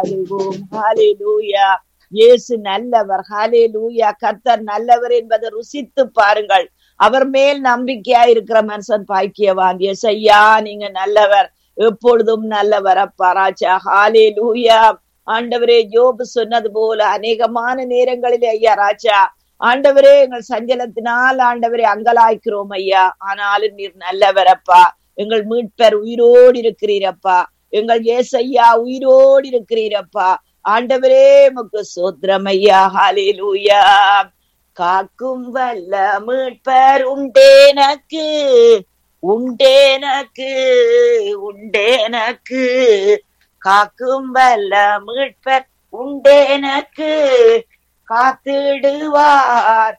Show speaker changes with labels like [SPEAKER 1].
[SPEAKER 1] அறிவோம் ஹalleluya இயேசு நல்லவர் ஹalleluya கர்த்தர் நல்லவர் என்பதை ருசித்து பாருங்கள் அவர் மேல் நம்பிக்கையா இருக்கிற மனுஷன் பாக்கியவான் எசையா நீங்க நல்லவர் எப்பொழுதும் நல்லவர் அப்பா ராஜா ஹalleluya ஆண்டவரே யோபு சொன்னது போல அநேகமான நேரங்களில் ஐயா ராஜா ஆண்டவரே எங்கள் சஞ்சலத்தினால் ஆண்டவரே அங்கலாய்க்கிறோம் ஐயா ஆனாலும் நீர் நல்லவரப்பா எங்கள் மீட்பர் உயிரோடு இருக்கிறீரப்பா எங்கள் ஏசையா உயிரோடு இருக்கிறீரப்பா ஆண்டவரே முக்கு சோத்திரம் ஐயா ஹalleluya காக்கும் வல்ல மீட்பர் உண்டேனக்கு உண்டேனக்கு உண்டேனக்கு காக்கும் வல்ல மீட்பர் உண்டேனக்கு காத்திடுவார்